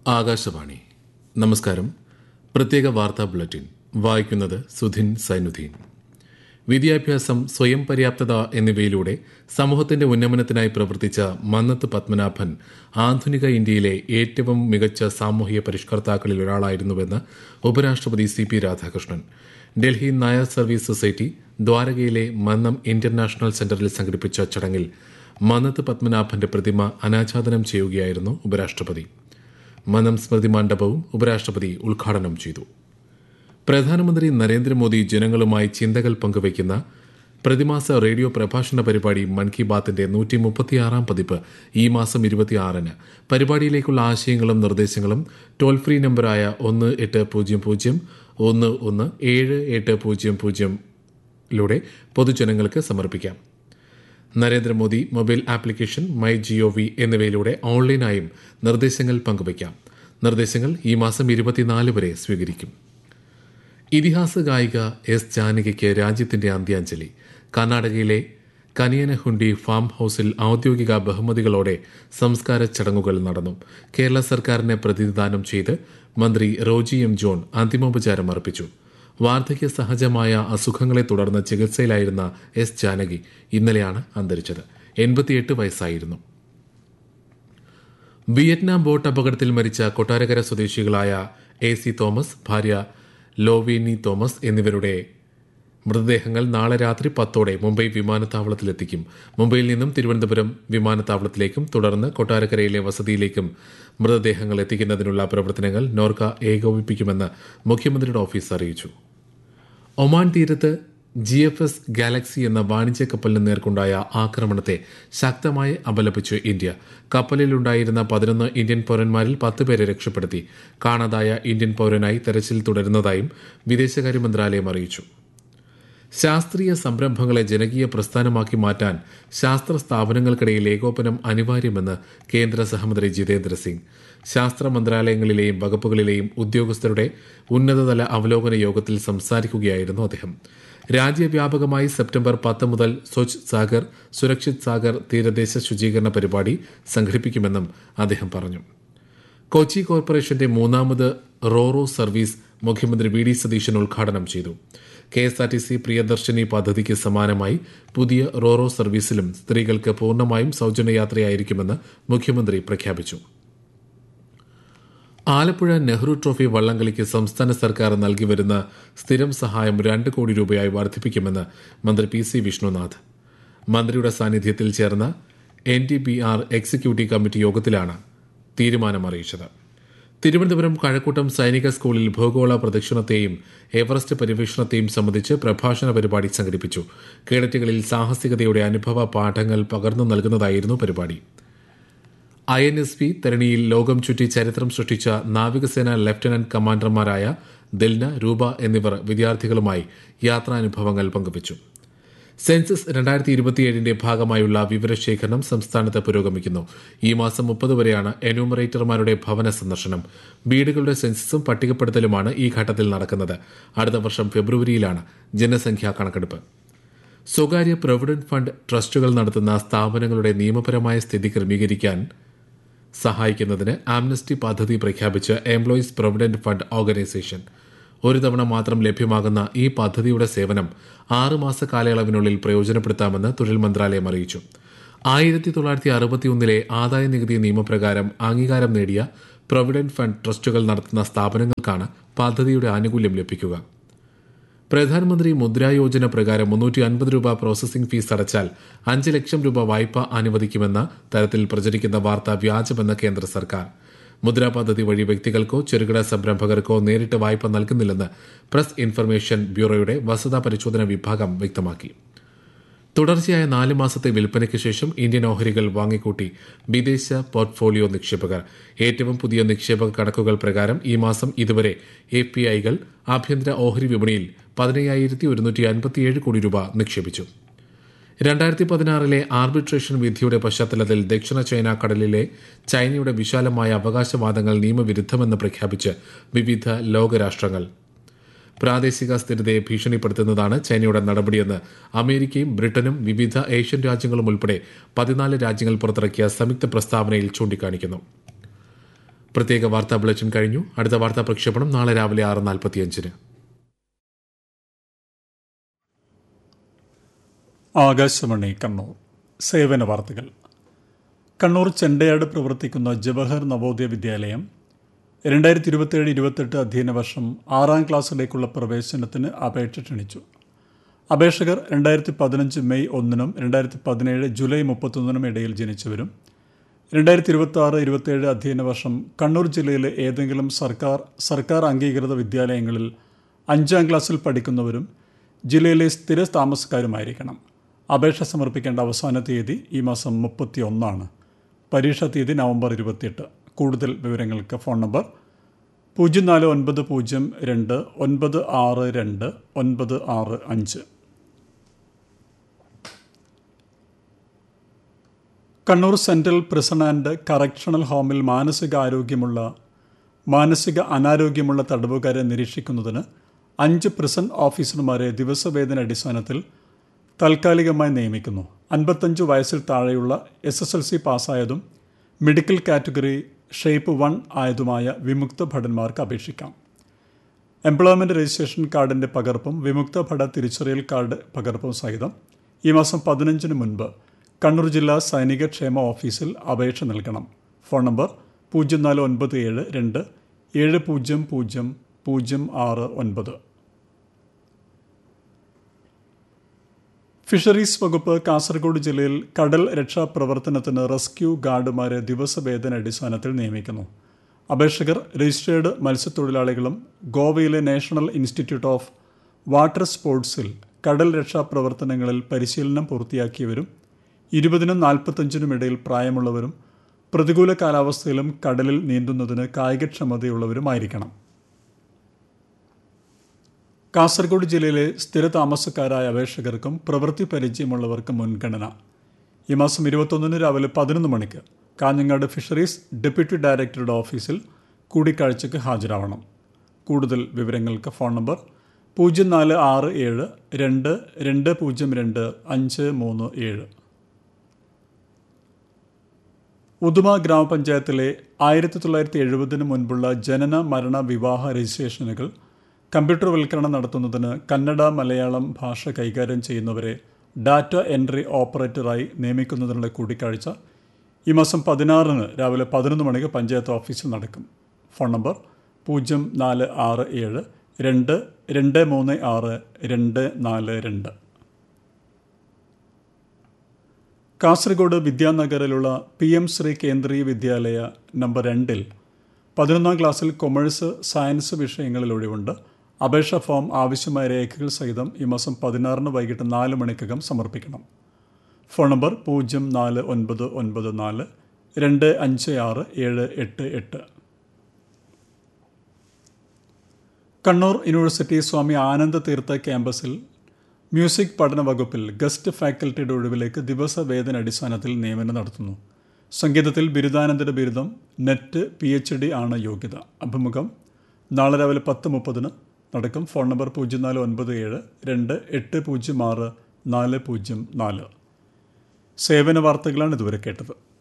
ആകാശവാണി നമസ്കാരം പ്രത്യേക വാർത്താ ബുള്ളറ്റിൻ വായിക്കുന്നത് സുധിൻ സൈനുദ്ദീൻ വിദ്യാഭ്യാസം സ്വയം പര്യാപ്തത എന്നിവയിലൂടെ സമൂഹത്തിന്റെ ഉന്നമനത്തിനായി പ്രവർത്തിച്ച മന്നത്ത് പത്മനാഭൻ ആധുനിക ഇന്ത്യയിലെ ഏറ്റവും മികച്ച സാമൂഹിക പരിഷ്കർത്താക്കളിൽ ഒരാളായിരുന്നുവെന്ന് ഉപരാഷ്ട്രപതി C P Radhakrishnan Delhi Nair service society ദ്വാരകയിലെ മന്നം ഇന്റർനാഷണൽ സെന്ററിൽ സംഘടിപ്പിച്ച ചടങ്ങിൽ മന്നത്ത് പത്മനാഭന്റെ പ്രതിമ അനാച്ഛാദനം ചെയ്യുകയായിരുന്നു ഉപരാഷ്ട്രപതി മനം സ്മൃതി മണ്ഡപവും ഉപരാഷ്ട്രപതി ഉദ്ഘാടനം ചെയ്തു പ്രധാനമന്ത്രി നരേന്ദ്രമോദി ജനങ്ങളുമായി ചിന്തകൾ പങ്കുവയ്ക്കുന്ന പ്രതിമാസ റേഡിയോ പ്രഭാഷണ പരിപാടി മൻ കി ബാത്തിന്റെ നൂറ്റി മുപ്പത്തിയാറാം പതിപ്പ് ഈ മാസം ഇരുപത്തിയാറിന് പരിപാടിയിലേക്കുള്ള ആശയങ്ങളും നിർദ്ദേശങ്ങളും ടോൾ ഫ്രീ നമ്പറായ ഒന്ന് എട്ട് പൂജ്യം പൂജ്യം ഒന്ന് ഒന്ന് ഏഴ് എട്ട് പൂജ്യം പൂജ്യംലൂടെ പൊതുജനങ്ങൾക്ക് സമർപ്പിക്കാം Narendra Modi mobile application my G O V എന്നിവയിലൂടെ ഓൺലൈനായും നിർദ്ദേശങ്ങൾ പങ്കുവയ്ക്കാം നിർദ്ദേശങ്ങൾ ഈ മാസം ഇരുപത്തിനാല് വരെ സ്വീകരിക്കും ഇതിഹാസ ഗായിക എസ് ജാനകിക്ക് രാജ്യത്തിന്റെ അന്ത്യാഞ്ജലി കർണാടകയിലെ കനിയനഹുണ്ടി ഫാം ഹൌസിൽ ഔദ്യോഗിക ബഹുമതികളോടെ സംസ്കാര ചടങ്ങുകൾ നടന്നു കേരള സർക്കാരിനെ പ്രതിനിധാനം ചെയ്ത് മന്ത്രി റോജി എം ജോൺ അന്തിമോപചാരം അർപ്പിച്ചു വാർദ്ധക്യ സഹജമായ അസുഖങ്ങളെ തുടർന്ന് ചികിത്സയിലായിരുന്ന എസ് ജാനകി ഇന്നലെയാണ് അന്തരിച്ചത് എൺപത്തിയെട്ട് വയസ്സായിരുന്നു വിയറ്റ്നാം ബോട്ട് അപകടത്തിൽ മരിച്ച കൊട്ടാരക്കര സ്വദേശികളായ എ സി തോമസ് ഭാര്യ ലോവേനി തോമസ് എന്നിവരുടെ മൃതദേഹങ്ങൾ നാളെ രാത്രി പത്തോടെ മുംബൈ വിമാനത്താവളത്തിലെത്തിക്കും മുംബൈയിൽ നിന്നും തിരുവനന്തപുരം വിമാനത്താവളത്തിലേക്കും തുടർന്ന് കൊട്ടാരക്കരയിലെ വസതിയിലേക്കും മൃതദേഹങ്ങൾ എത്തിക്കുന്നതിനുള്ള പ്രവർത്തനങ്ങൾ നോർക്ക ഏകോപിപ്പിക്കുമെന്ന് മുഖ്യമന്ത്രിയുടെ ഓഫീസ് അറിയിച്ചു ഒമാൻ തീരത്ത് ജി എഫ് എസ് ഗാലക്സി എന്ന വാണിജ്യ കപ്പലിന് നേർക്കുണ്ടായ ആക്രമണത്തെ ശക്തമായി അപലപിച്ചു ഇന്ത്യ കപ്പലിലുണ്ടായിരുന്ന പതിനൊന്ന് ഇന്ത്യൻ പൌരന്മാരിൽ പത്ത് പേരെ രക്ഷപ്പെടുത്തി കാണാതായ ഇന്ത്യൻ പൌരനായി തെരച്ചിൽ തുടരുന്നതായും വിദേശകാര്യ മന്ത്രാലയം അറിയിച്ചു ശാസ്ത്രീയ സംരംഭങ്ങളെ ജനകീയ പ്രസ്ഥാനമാക്കി മാറ്റാൻ ശാസ്ത്ര സ്ഥാപനങ്ങൾക്കിടയിൽ ഏകോപനം അനിവാര്യമെന്ന് കേന്ദ്ര സഹമന്ത്രി ജിതേന്ദ്ര സിംഗ് ശാസ്ത്ര മന്ത്രാലയങ്ങളിലെയും വകുപ്പുകളിലെയും ഉദ്യോഗസ്ഥരുടെ ഉന്നതതല അവലോകന യോഗത്തിൽ സംസാരിക്കുകയായിരുന്നു അദ്ദേഹം രാജ്യവ്യാപകമായി സെപ്റ്റംബർ പത്ത് മുതൽ സ്വച്ഛ് സാഗർ സുരക്ഷിത് സാഗർ തീരദേശ ശുചീകരണ പരിപാടി സംഘടിപ്പിക്കുമെന്നും അദ്ദേഹം പറഞ്ഞു കൊച്ചി കോർപ്പറേഷന്റെ മൂന്നാമത് റോറോ സർവീസ് മുഖ്യമന്ത്രി വി ഡി സതീശൻ ഉദ്ഘാടനം ചെയ്തു K S R T C Priyadarshini പദ്ധതിക്ക് സമാനമായി പുതിയ റോറോ സർവീസിലും സ്ത്രീകൾക്ക് പൂർണ്ണമായും സൌജന്യ യാത്രയായിരിക്കുമെന്ന് മുഖ്യമന്ത്രി പ്രഖ്യാപിച്ചു ആലപ്പുഴ നെഹ്റു ട്രോഫി വള്ളംകളിക്ക് സംസ്ഥാന സർക്കാർ നൽകി വരുന്ന സ്ഥിരം സഹായം രണ്ട് കോടി രൂപയായി വർദ്ധിപ്പിക്കുമെന്ന് മന്ത്രി പി സി വിഷ്ണുനാഥ് മന്ത്രിയുടെ സാന്നിധ്യത്തിൽ ചേർന്ന N D B R executive committee യോഗത്തിലാണ് തീരുമാനം അറിയിച്ചത് തിരുവനന്തപുരം കഴക്കൂട്ടം സൈനിക സ്കൂളിൽ ഭൂഗോള പ്രദക്ഷിണത്തെയും എവറസ്റ്റ് പര്യവേഷണത്തെയും സംബന്ധിച്ച് പ്രഭാഷണ പരിപാടി സംഘടിപ്പിച്ചു കേഡറ്റുകളിൽ സാഹസികതയുടെ അനുഭവ പാഠങ്ങൾ പകർന്നു നൽകുന്നതായിരുന്നു പരിപാടി ഐ എൻ എസ് പി തരണിയിൽ ലോകം ചുറ്റി ചരിത്രം സൃഷ്ടിച്ച നാവികസേന ലഫ്റ്റനന്റ് കമാൻഡർമാരായ ദിൽന രൂപ എന്നിവർ വിദ്യാർത്ഥികളുമായി യാത്രാനുഭവങ്ങൾ പങ്കുവച്ചു സെൻസസ് രണ്ടായിരത്തി ഇരുപത്തിയേഴിന്റെ ഭാഗമായുള്ള വിവരശേഖരണം സംസ്ഥാനത്ത് പുരോഗമിക്കുന്നു ഈ മാസം മുപ്പത് വരെയാണ് എന്യൂമറേറ്റർമാരുടെ ഭവന സന്ദർശനം വീടുകളുടെ സെൻസസും പട്ടികപ്പെടുത്തലുമാണ് ഈ ഘട്ടത്തിൽ നടക്കുന്നത് അടുത്ത വർഷം ഫെബ്രുവരിയിലാണ് ജനസംഖ്യാ കണക്കെടുപ്പ് സ്വകാര്യ പ്രൊവിഡന്റ് ഫണ്ട് ട്രസ്റ്റുകൾ നടത്തുന്ന സ്ഥാപനങ്ങളുടെ നിയമപരമായ സ്ഥിതി ക്രമീകരിക്കാൻ സഹായിക്കുന്നതിന് ആംനസ്റ്റി പദ്ധതി പ്രഖ്യാപിച്ച എംപ്ലോയീസ് പ്രൊവിഡന്റ് ഫണ്ട് ഓർഗനൈസേഷൻ ഒരു തവണ മാത്രം ലഭ്യമാകുന്ന ഈ പദ്ധതിയുടെ സേവനം ആറ് മാസ കാലയളവിനുള്ളിൽ പ്രയോജനപ്പെടുത്താമെന്ന് തൊഴിൽ മന്ത്രാലയം അറിയിച്ചു ആയിരത്തി തൊള്ളായിരത്തി അറുപത്തിയൊന്നിലെ ആദായ നികുതി നിയമപ്രകാരം അംഗീകാരം നേടിയ പ്രൊവിഡന്റ് ഫണ്ട് ട്രസ്റ്റുകൾ നടത്തുന്ന സ്ഥാപനങ്ങൾക്കാണ് പദ്ധതിയുടെ ആനുകൂല്യം ലഭിക്കുക പ്രധാനമന്ത്രി മുദ്രാ യോജന പ്രകാരം മുന്നൂറ്റി അൻപത് രൂപ പ്രോസസിംഗ് ഫീസ് അടച്ചാൽ അഞ്ച് ലക്ഷം രൂപ വായ്പ അനുവദിക്കുമെന്ന തരത്തിൽ പ്രചരിക്കുന്ന വാർത്ത വ്യാജമെന്ന് കേന്ദ്ര സർക്കാർ മുദ്രാ പദ്ധതി വഴി വ്യക്തികൾക്കോ ചെറുകിട സംരംഭകർക്കോ നേരിട്ട് വായ്പ നൽകുന്നില്ലെന്ന് പ്രസ് ഇൻഫർമേഷൻ ബ്യൂറോയുടെ വസ്തുതാ പരിശോധന വിഭാഗം വ്യക്തമാക്കി തുടർച്ചയായ നാല് മാസത്തെ വിൽപ്പനയ്ക്ക് ശേഷം ഇന്ത്യൻ ഓഹരികൾ വാങ്ങിക്കൂട്ടി വിദേശ പോർട്ട്ഫോളിയോ നിക്ഷേപകർ ഏറ്റവും പുതിയ നിക്ഷേപക കണക്കുകൾ പ്രകാരം ഈ മാസം ഇതുവരെ എ പി ഐകൾ ആഭ്യന്തര ഓഹരി വിപണിയിൽ പതിനയ്യായിരത്തി ഒരുന്നൂറ്റി അൻപത്തിയേഴ് കോടി രൂപ നിക്ഷേപിച്ചു രണ്ടായിരത്തി പതിനാറിലെ ആർബിട്രേഷൻ വിധിയുടെ പശ്ചാത്തലത്തിൽ ദക്ഷിണ ചൈന കടലിലെ ചൈനയുടെ വിശാലമായ അവകാശവാദങ്ങൾ നിയമവിരുദ്ധമെന്ന് പ്രഖ്യാപിച്ച് വിവിധ ലോകരാഷ്ട്രങ്ങൾ പ്രാദേശിക സ്ഥിരതയെ ഭീഷണിപ്പെടുത്തുന്നതാണ് ചൈനയുടെ നടപടിയെന്ന് അമേരിക്കയും ബ്രിട്ടനും വിവിധ ഏഷ്യൻ രാജ്യങ്ങളും ഉൾപ്പെടെ പതിനാല് രാജ്യങ്ങൾ പുറത്തിറക്കിയ സംയുക്ത പ്രസ്താവനയിൽ ചൂണ്ടിക്കാണിക്കുന്നു പ്രത്യേക വാർത്താ ബുള്ളറ്റിൻ കഴിഞ്ഞു അടുത്ത വാർത്താ പ്രക്ഷേപണം നാളെ രാവിലെ ആറ് നാൽപ്പത്തിയഞ്ചിന് ആകാശവാണി കണ്ണൂർ സേവന വാർത്തകൾ കണ്ണൂർ ചെണ്ടയാട് പ്രവർത്തിക്കുന്ന ജവഹർ നവോദയ വിദ്യാലയം രണ്ടായിരത്തി ഇരുപത്തിയേഴ് ഇരുപത്തെട്ട് അധ്യയന വർഷം ആറാം ക്ലാസ്സിലേക്കുള്ള പ്രവേശനത്തിന് അപേക്ഷ ക്ഷണിച്ചു അപേക്ഷകർ രണ്ടായിരത്തി പതിനഞ്ച് മെയ് ഒന്നിനും രണ്ടായിരത്തി പതിനേഴ് ജൂലൈ മുപ്പത്തൊന്നിനും ഇടയിൽ ജനിച്ചവരും രണ്ടായിരത്തി ഇരുപത്തി ആറ് ഇരുപത്തിയേഴ് അധ്യയന വർഷം കണ്ണൂർ ജില്ലയിലെ ഏതെങ്കിലും സർക്കാർ സർക്കാർ അംഗീകൃത വിദ്യാലയങ്ങളിൽ അഞ്ചാം ക്ലാസ്സിൽ പഠിക്കുന്നവരും ജില്ലയിലെ സ്ഥിര താമസക്കാരുമായിരിക്കണം അപേക്ഷ സമർപ്പിക്കേണ്ട അവസാന തീയതി ഈ മാസം മുപ്പത്തി ഒന്നാണ് പരീക്ഷാ തീയതി നവംബർ ഇരുപത്തിയെട്ട് കൂടുതൽ വിവരങ്ങൾക്ക് ഫോൺ നമ്പർ പൂജ്യം നാല് ഒൻപത് പൂജ്യം രണ്ട് ഒൻപത് ആറ് രണ്ട് ഒൻപത് ആറ് അഞ്ച് Kannur central prison and correctional ഹോമിൽ മാനസികാരോഗ്യമുള്ള മാനസിക അനാരോഗ്യമുള്ള തടവുകാരെ നിരീക്ഷിക്കുന്നതിന് അഞ്ച് പ്രിസൺ ഓഫീസർമാരെ ദിവസവേതന അടിസ്ഥാനത്തിൽ താൽക്കാലികമായി നിയമിക്കുന്നു അൻപത്തഞ്ച് വയസ്സിൽ താഴെയുള്ള എസ് എസ് എൽ സി പാസ്സായതും മെഡിക്കൽ കാറ്റഗറി ഷേപ്പ് വൺ ആയതുമായ വിമുക്ത ഭടന്മാർക്ക് അപേക്ഷിക്കാം എംപ്ലോയ്മെൻറ്റ് രജിസ്ട്രേഷൻ കാർഡിൻ്റെ പകർപ്പും വിമുക്ത ഭട തിരിച്ചറിയൽ കാർഡ് പകർപ്പും സഹിതം ഈ മാസം പതിനഞ്ചിന് മുൻപ് കണ്ണൂർ ജില്ലാ സൈനിക ക്ഷേമ ഓഫീസിൽ അപേക്ഷ നൽകണം ഫോൺ നമ്പർ പൂജ്യം നാല് ഒൻപത് ഏഴ് രണ്ട് ഏഴ് പൂജ്യം പൂജ്യം പൂജ്യം ആറ് ഒൻപത് ഫിഷറീസ് വകുപ്പ് കാസർഗോഡ് ജില്ലയിൽ കടൽ രക്ഷാപ്രവർത്തനത്തിന് റെസ്ക്യൂ ഗാർഡുമാരെ ദിവസവേതന അടിസ്ഥാനത്തിൽ നിയമിക്കുന്നു അപേക്ഷകർ രജിസ്റ്റേർഡ് മത്സ്യത്തൊഴിലാളികളും ഗോവയിലെ നാഷണൽ ഇൻസ്റ്റിറ്റ്യൂട്ട് ഓഫ് വാട്ടർ സ്പോർട്സിൽ കടൽ രക്ഷാപ്രവർത്തനങ്ങളിൽ പരിശീലനം പൂർത്തിയാക്കിയവരും ഇരുപതിനും നാൽപ്പത്തഞ്ചിനും ഇടയിൽ പ്രായമുള്ളവരും പ്രതികൂല കാലാവസ്ഥയിലും കടലിൽ നീന്തുന്നതിന് കായികക്ഷമതയുള്ളവരുമായിരിക്കണം കാസർഗോഡ് ജില്ലയിലെ സ്ഥിര താമസക്കാരായ അപേക്ഷകർക്കും പ്രവൃത്തി പരിചയമുള്ളവർക്കും മുൻഗണന ഈ മാസം ഇരുപത്തൊന്നിന് രാവിലെ പതിനൊന്ന് മണിക്ക് കാഞ്ഞങ്ങാട് ഫിഷറീസ് ഡെപ്യൂട്ടി ഡയറക്ടറുടെ ഓഫീസിൽ കൂടിക്കാഴ്ചയ്ക്ക് ഹാജരാവണം കൂടുതൽ വിവരങ്ങൾക്ക് ഫോൺ നമ്പർ പൂജ്യം നാല് ആറ് ഏഴ് രണ്ട് രണ്ട് പൂജ്യം രണ്ട് അഞ്ച് മൂന്ന് ഏഴ് ഉദുമ ഗ്രാമപഞ്ചായത്തിലെ ആയിരത്തി തൊള്ളായിരത്തി എഴുപതിന് മുൻപുള്ള ജനന മരണ വിവാഹ രജിസ്ട്രേഷനുകൾ കമ്പ്യൂട്ടർവൽക്കരണം നടത്തുന്നതിന് കന്നഡ മലയാളം ഭാഷ കൈകാര്യം ചെയ്യുന്നവരെ ഡാറ്റ എൻട്രി ഓപ്പറേറ്ററായി നിയമിക്കുന്നതിനുള്ള കൂടിക്കാഴ്ച ഈ മാസം പതിനാറിന് രാവിലെ പതിനൊന്ന് മണിക്ക് പഞ്ചായത്ത് ഓഫീസിൽ നടക്കും ഫോൺ നമ്പർ പൂജ്യം നാല് ആറ് ഏഴ് രണ്ട് രണ്ട് മൂന്ന് ആറ് രണ്ട് നാല് രണ്ട് കാസർഗോഡ് വിദ്യാനഗറിലുള്ള P M Shri Kendriya Vidyalaya number രണ്ടിൽ പതിനൊന്നാം ക്ലാസ്സിൽ കൊമേഴ്സ് സയൻസ് വിഷയങ്ങളിൽ ഒഴിവുണ്ട് അപേക്ഷാ ഫോം ആവശ്യമായ രേഖകൾ സഹിതം ഈ മാസം പതിനാറിന് വൈകിട്ട് നാല് മണിക്കകം സമർപ്പിക്കണം ഫോൺ നമ്പർ പൂജ്യം നാല് ഒൻപത് ഒൻപത് നാല് രണ്ട് അഞ്ച് ആറ് ഏഴ് എട്ട് എട്ട് കണ്ണൂർ യൂണിവേഴ്സിറ്റി സ്വാമി ആനന്ദ തീർത്ഥ ക്യാമ്പസിൽ മ്യൂസിക് പഠന വകുപ്പിൽ ഗസ്റ്റ് ഫാക്കൽറ്റിയുടെ ഒഴിവിലേക്ക് ദിവസവേതന അടിസ്ഥാനത്തിൽ നിയമനം നടത്തുന്നു സംഗീതത്തിൽ ബിരുദാനന്തര ബിരുദം നെറ്റ് പി എച്ച് ഡി ആണ് യോഗ്യത അഭിമുഖം നാളെ രാവിലെ പത്ത് മുപ്പതിന് നടക്കും ഫോൺ നമ്പർ പൂജ്യം നാല് ഒൻപത് ഏഴ് രണ്ട് എട്ട് പൂജ്യം ആറ് നാല് പൂജ്യം നാല് സേവന വാർത്തകളാണ് ഇതുവരെ കേട്ടത്